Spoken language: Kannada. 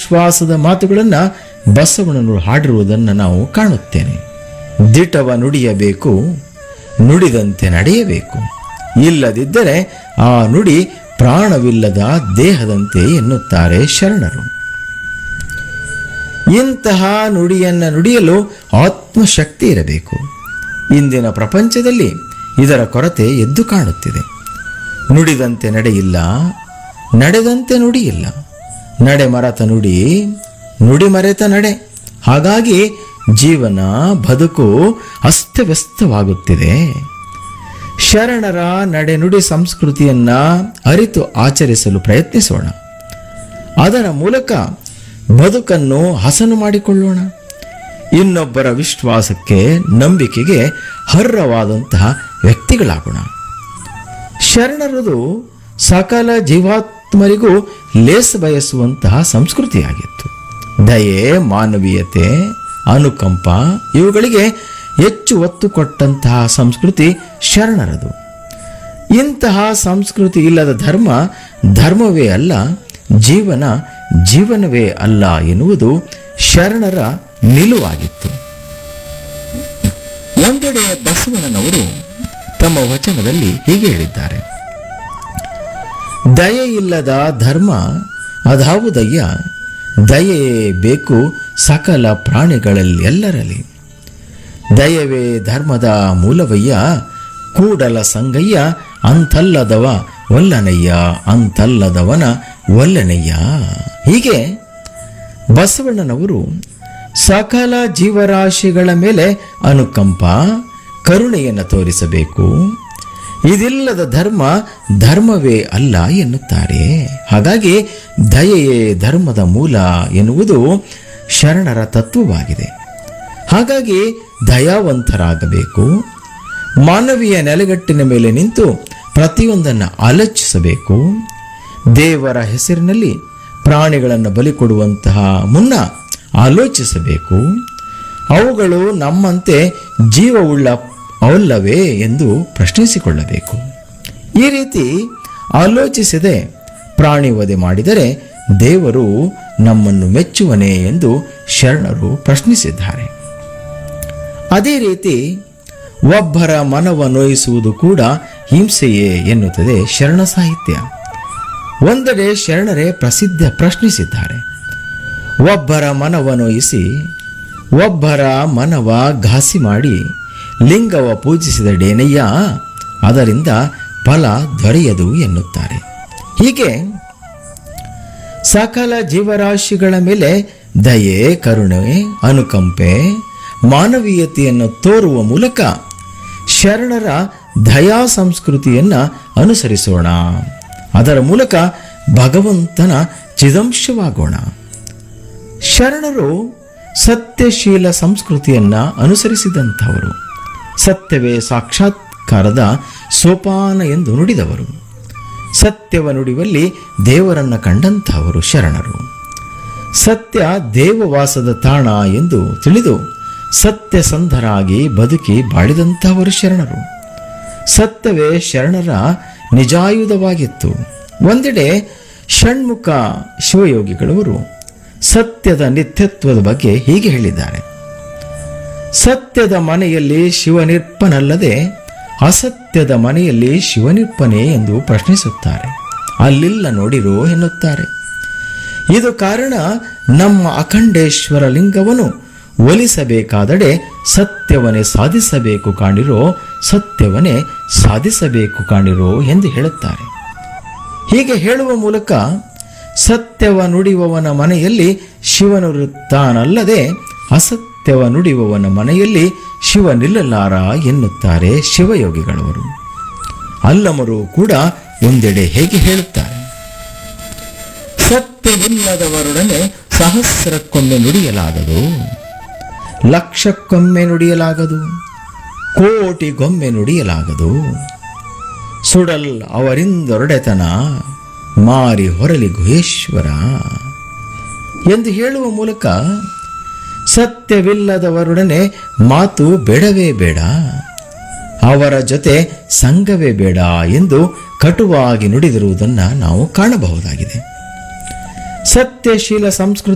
ವಿಶ್ವಾಸದ ಮಾತುಗಳನ್ನು ಬಸವಣ್ಣನವರು ಹಾಡಿರುವುದನ್ನು ನಾವು ಕಾಣುತ್ತೇನೆ ದಿಟವ ನುಡಿಯಬೇಕು ನುಡಿದಂತೆ ನಡೆಯಬೇಕು ಇಲ್ಲದಿದ್ದರೆ ಆ ನುಡಿ ಪ್ರಾಣವಿಲ್ಲದ ದೇಹದಂತೆ ಎನ್ನುತ್ತಾರೆ ಶರಣರು ಇಂತಹ ನುಡಿಯನ್ನು ನುಡಿಯಲು ಆತ್ಮಶಕ್ತಿ ಇರಬೇಕು ಇಂದಿನ ಪ್ರಪಂಚದಲ್ಲಿ ಇದರ ಕೊರತೆ ಎದ್ದು ಕಾಣುತ್ತಿದೆ ನುಡಿದಂತೆ ನಡೆಯಿಲ್ಲ ನಡೆದಂತೆ ನುಡಿಯಿಲ್ಲ ನಡೆ ಮರೆತ ನುಡಿ ನುಡಿ ಮರೆತ ನಡೆ ಹಾಗಾಗಿ ಜೀವನ ಬದುಕು ಅಸ್ತವ್ಯಸ್ತವಾಗುತ್ತಿದೆ ಶರಣರ ನಡೆನುಡಿ ಸಂಸ್ಕೃತಿಯನ್ನ ಅರಿತು ಆಚರಿಸಲು ಪ್ರಯತ್ನಿಸೋಣ ಅದರ ಮೂಲಕ ಬದುಕನ್ನು ಹಸನು ಮಾಡಿಕೊಳ್ಳೋಣ ಇನ್ನೊಬ್ಬರ ವಿಶ್ವಾಸಕ್ಕೆ ನಂಬಿಕೆಗೆ ಹರ್ರವಾದಂತಹ ವ್ಯಕ್ತಿಗಳಾಗೋಣ ಶರಣರದು ಸಕಲ ಜೀವಾತ್ಮರಿಗೂ ಲೇಸ ಬಯಸುವಂತಹ ಸಂಸ್ಕೃತಿಯಾಗಿತ್ತು ದಯೆ ಮಾನವೀಯತೆ ಅನುಕಂಪ ಇವುಗಳಿಗೆ ಹೆಚ್ಚು ಒತ್ತು ಕೊಟ್ಟಂತಹ ಸಂಸ್ಕೃತಿ ಶರಣರದು ಇಂತಹ ಸಂಸ್ಕೃತಿ ಇಲ್ಲದ ಧರ್ಮ ಧರ್ಮವೇ ಅಲ್ಲ ಜೀವನ ಜೀವನವೇ ಅಲ್ಲ ಎನ್ನುವುದು ಶರಣರ ನಿಲುವಾಗಿತ್ತು ಒಂದೆಡೆ ಬಸವಣ್ಣನವರು ತಮ್ಮ ವಚನದಲ್ಲಿ ಹೀಗೆ ಹೇಳಿದ್ದಾರೆ ದಯೆ ಇಲ್ಲದ ಧರ್ಮ ಅದಾವುದಯ್ಯ ದಯೆಯೇ ಬೇಕು ಸಕಲ ಪ್ರಾಣಿಗಳಲ್ಲಿ ಎಲ್ಲರಲ್ಲಿ ದಯವೇ ಧರ್ಮದ ಮೂಲವಯ್ಯ ಕೂಡಲ ಸಂಗಯ್ಯ ಅಂತಲ್ಲದವ ಒಲ್ಲನಯ್ಯ ಅಂತಲ್ಲದವನ ಒಲ್ಲನಯ್ಯ ಹೀಗೆ ಬಸವಣ್ಣನವರು ಸಕಲ ಜೀವರಾಶಿಗಳ ಮೇಲೆ ಅನುಕಂಪ ಕರುಣೆಯನ್ನು ತೋರಿಸಬೇಕು ಇದಿಲ್ಲದ ಧರ್ಮ ಧರ್ಮವೇ ಅಲ್ಲ ಎನ್ನುತ್ತಾರೆ ಹಾಗಾಗಿ ದಯೆಯೇ ಧರ್ಮದ ಮೂಲ ಎನ್ನುವುದು ಶರಣರ ತತ್ವವಾಗಿದೆ ಹಾಗಾಗಿ ದಯಾವಂತರಾಗಬೇಕು ಮಾನವೀಯ ನೆಲೆಗಟ್ಟಿನ ಮೇಲೆ ನಿಂತು ಪ್ರತಿಯೊಂದನ್ನು ಆಲೋಚಿಸಬೇಕು ದೇವರ ಹೆಸರಿನಲ್ಲಿ ಪ್ರಾಣಿಗಳನ್ನು ಬಲಿ ಕೊಡುವಂತಹ ಮುನ್ನ ಆಲೋಚಿಸಬೇಕು ಅವುಗಳು ನಮ್ಮಂತೆ ಜೀವವುಳ್ಳ ಅವಲ್ಲವೇ ಎಂದು ಪ್ರಶ್ನಿಸಿಕೊಳ್ಳಬೇಕು ಈ ರೀತಿ ಆಲೋಚಿಸದೆ ಪ್ರಾಣಿ ವಧೆ ಮಾಡಿದರೆ ದೇವರು ನಮ್ಮನ್ನು ಮೆಚ್ಚುವನೇ ಎಂದು ಶರಣರು ಪ್ರಶ್ನಿಸಿದ್ದಾರೆ ಅದೇ ರೀತಿ ಒಬ್ಬರ ಮನವ ನೋಯಿಸುವುದು ಕೂಡ ಹಿಂಸೆಯೇ ಎನ್ನುತ್ತದೆ ಶರಣ ಸಾಹಿತ್ಯ ಒಂದೆಡೆ ಶರಣರೇ ಪ್ರಸಿದ್ಧ ಪ್ರಶ್ನಿಸಿದ್ದಾರೆ ಒಬ್ಬರ ಮನವ ನೋಯಿಸಿ ಒಬ್ಬರ ಮನವ ಘಾಸಿ ಮಾಡಿ ಲಿಂಗವ ಪೂಜಿಸಿದಡೇನಯ್ಯ ಅದರಿಂದ ಫಲ ದೊರೆಯದು ಎನ್ನುತ್ತಾರೆ ಹೀಗೆ ಸಕಲ ಜೀವರಾಶಿಗಳ ಮೇಲೆ ದಯೆ ಕರುಣೆ ಅನುಕಂಪೆ ಮಾನವೀಯತೆಯನ್ನು ತೋರುವ ಮೂಲಕ ಶರಣರ ದಯಾ ಸಂಸ್ಕೃತಿಯನ್ನು ಅನುಸರಿಸೋಣ ಅದರ ಮೂಲಕ ಭಗವಂತನ ಚಿದಂಶವಾಗೋಣ ಶರಣರು ಸತ್ಯಶೀಲ ಸಂಸ್ಕೃತಿಯನ್ನ ಅನುಸರಿಸಿದಂಥವರು ಸತ್ಯವೇ ಸಾಕ್ಷಾತ್ಕಾರದ ಸೋಪಾನ ಎಂದು ನುಡಿದವರು ಸತ್ಯವ ನುಡಿಯುವಲ್ಲಿ ದೇವರನ್ನ ಕಂಡಂಥವರು ಶರಣರು ಸತ್ಯ ದೇವವಾಸದ ತಾಣ ಎಂದು ತಿಳಿದು ಸತ್ಯಸಂಧರಾಗಿ ಬದುಕಿ ಬಾಳಿದಂಥವರು ಶರಣರು ಸತ್ಯವೇ ಶರಣರ ನಿಜಾಯುಧವಾಗಿತ್ತು ಒಂದೆಡೆ ಷಣ್ಮುಖ ಶಿವಯೋಗಿಗಳವರು ಸತ್ಯದ ನಿತ್ಯತ್ವದ ಬಗ್ಗೆ ಹೀಗೆ ಹೇಳಿದ್ದಾರೆ ಸತ್ಯದ ಮನೆಯಲ್ಲಿ ಶಿವನಿರ್ಪನಲ್ಲದೆ ಅಸತ್ಯದ ಮನೆಯಲ್ಲಿ ಶಿವನಿರ್ಪನೆ ಎಂದು ಪ್ರಶ್ನಿಸುತ್ತಾರೆ ಅಲ್ಲಿಲ್ಲ ನೋಡಿರೋ ಎನ್ನುತ್ತಾರೆ ಇದು ಕಾರಣ ನಮ್ಮ ಅಖಂಡೇಶ್ವರ ಲಿಂಗವನ್ನು ಒಲಿಸಬೇಕಾದಡೆ ಸತ್ಯವನ್ನೇ ಸಾಧಿಸಬೇಕು ಕಾಣಿರೋ ಸತ್ಯವನ್ನೇ ಸಾಧಿಸಬೇಕು ಕಾಣಿರೋ ಎಂದು ಹೇಳುತ್ತಾರೆ ಹೀಗೆ ಹೇಳುವ ಮೂಲಕ ಸತ್ಯವ ನುಡಿಯುವವನ ಮನೆಯಲ್ಲಿ ಶಿವನಿರುತ್ತಾನಲ್ಲದೆ ಅಸತ್ಯವ ನುಡಿಯುವವನ ಮನೆಯಲ್ಲಿ ಶಿವ ನಿಲ್ಲಲಾರ ಎನ್ನುತ್ತಾರೆ ಶಿವಯೋಗಿಗಳವರು ಅಲ್ಲಮರು ಕೂಡ ಒಂದೆಡೆ ಹೇಗೆ ಹೇಳುತ್ತಾರೆ ಸತ್ಯವಿಲ್ಲದವರೊಡನೆ ಸಹಸ್ರಕ್ಕೊಮ್ಮೆ ನುಡಿಯಲಾಗದು ಲಕ್ಷಕ್ಕೊಮ್ಮೆ ನುಡಿಯಲಾಗದು ಕೋಟಿಗೊಮ್ಮೆ ನುಡಿಯಲಾಗದು ಸುಡಲ್ ಅವರಿಂದೊರಡೆತನ ಮಾರಿ ಹೊರಲಿ ಗುಹೇಶ್ವರ ಎಂದು ಹೇಳುವ ಮೂಲಕ ಸತ್ಯವಿಲ್ಲದವರೊಡನೆ ಮಾತು ಬೇಡವೇ ಬೇಡ ಅವರ ಜೊತೆ ಸಂಘವೇ ಬೇಡ ಎಂದು ಕಟುವಾಗಿ ನುಡಿದಿರುವುದನ್ನು ನಾವು ಕಾಣಬಹುದಾಗಿದೆ ಸತ್ಯಶೀಲ ಸಂಸ್ಕೃತಿ